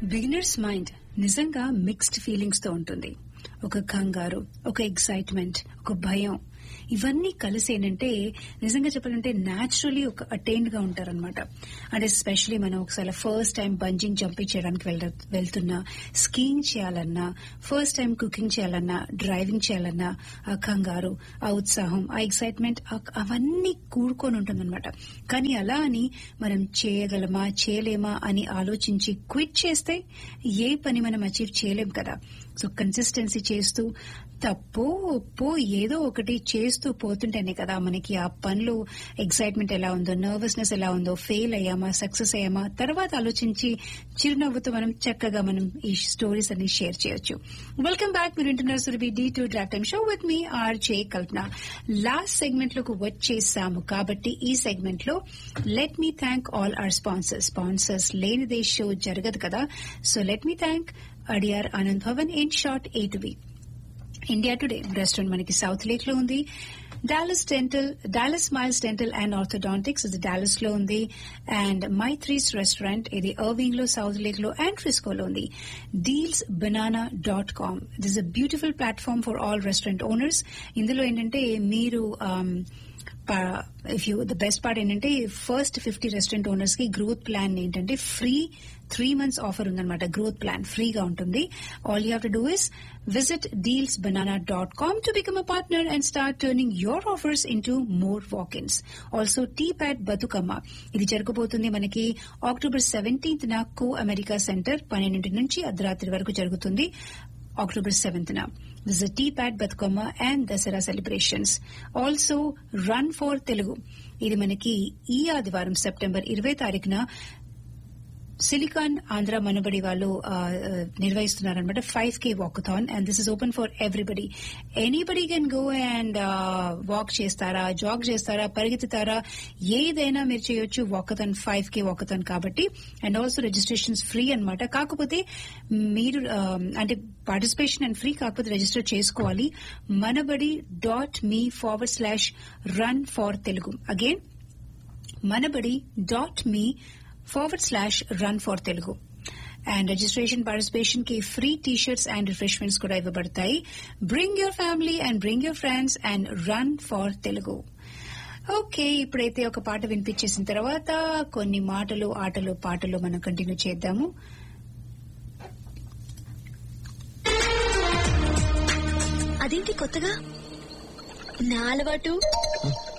beginners mind నిజంగా mixed feelings తో ఉంటుంది ఒక కంగారు ఒక ఎక్సైట్మెంట్ ఒక భయం ఇవన్నీ కలిసి ఏంటంటే నిజంగా చెప్పాలంటే న్యాచురలీ ఒక అటైన్డ్ గా ఉంటారనమాట అంటే ఎస్పెషలీ మనం ఒకసారి ఫస్ట్ టైం బంజింగ్ జంపింగ్ చేయడానికి వెళ్త- వెళ్తున్నా స్కీయింగ్ చేయాలన్నా ఫస్ట్ టైం కుకింగ్ చేయాలన్నా డ్రైవింగ్ చేయాలన్నా ఆ కంగారు ఆ ఉత్సాహం ఆ ఎక్సైట్మెంట్ అవన్నీ కూడుకొని ఉంటుందన్నమాట కానీ అలా అని మనం చేయగలమా చేయలేమా అని ఆలోచించి క్విట్ చేస్తే ఏ పని మనం అచీవ్ చేయలేం కదా సో కన్సిస్టెన్సీ చేస్తూ తప్పో ఒప్పో ఏదో ఒకటి చేస్తూ పోతుంటేనే కదా మనకి ఆ పనిలో ఎక్సైట్మెంట్ ఎలా ఉందో నర్వస్నెస్ ఎలా ఉందో ఫెయిల్ అయ్యామా సక్సెస్ అయ్యామా తర్వాత ఆలోచించి చిరునవ్వుతో మనం చక్కగా మనం ఈ స్టోరీస్ అన్ని షేర్ చేయొచ్చు వెల్కమ్ బ్యాక్ మీరు వింటున్నారు Surabhi D to drop time show with me R J Kalpana last segment లోకి వచ్చేసాము కాబట్టి ఈ సెగ్మెంట్ లో let me thank all our sponsors sponsors లేనిదే షో జరగదు కదా so let me thank Adyar Anand Bhavan in short A to B India today restaurant మనకి south lake లో ఉంది Dallas dental Dallas miles dental and orthodontics ఇది డాలస్ లో ఉంది అండ్ మైత్రీస్ రెస్టారెంట్ ఇది అర్వింగ్ లో సౌత్ లేక్ లో అండ్ ఫ్రిస్కోలో ఉంది deals banana dot com this a beautiful platform for all restaurant owners ఇందులో ఏంటంటే మీరు if you the best part ఏంటంటే ఫస్ట్ ఫిఫ్టీ రెస్టారెంట్ ఓనర్స్ కి గ్రోత్ ప్లాన్ ఏంటంటే ఫ్రీ త్రీ మంత్స్ ఆఫర్ ఉందన్నమాట గ్రోత్ ప్లాన్ ఫ్రీగా ఉంటుంది all you have to do is visit deals banana dot com to become a partner and start turning your offers into more walkins also tea PAD Bathukamma ఇది జరగబోతుంది మనకి October seventeenth నా కో America centre పన్నెండింటి నుంచి అర్ధరాత్రి వరకు జరుగుతుంది October seventh న this T PAD Bathukamma and Dasara celebrations also run for Telugu ఇది మనకి ఈ ఆదివారం సెప్టెంబర్ ఇరవై తారీఖున సిలికాన్ ఆంధ్ర మనబడి వాళ్ళు నిర్వహిస్తున్నారనమాట five K walkathon and this is open for everybody anybody can go and walk చేస్తారా జాగ్ చేస్తారా పరిగెత్తుతారా ఏదైనా మీరు చేయొచ్చు వాకథాన్ ఫైవ్ కే వాకథాన్ కాబట్టి అండ్ ఆల్సో రిజిస్ట్రేషన్స్ ఫ్రీ అన్నమాట కాకపోతే మీరు అంటే పార్టిసిపేషన్ అండ్ ఫ్రీ కాకపోతే రిజిస్టర్ చేసుకోవాలి Manabadi dot me forward slash run for Telugu again Manabadi dot me forward slash run for Telugu and registration participation కి free T shirts and refreshments కూడా ఇవ్వబడతాయి bring your family and bring your friends and run for Telugu okay ఇప్పుడైతే ఒక పాట వినిపించేసిన తర్వాత కొన్ని మాటలు ఆటలు పాటలు మనం కంటిన్యూ చేద్దాము అదేంటి కొత్తగా నా అలవాటు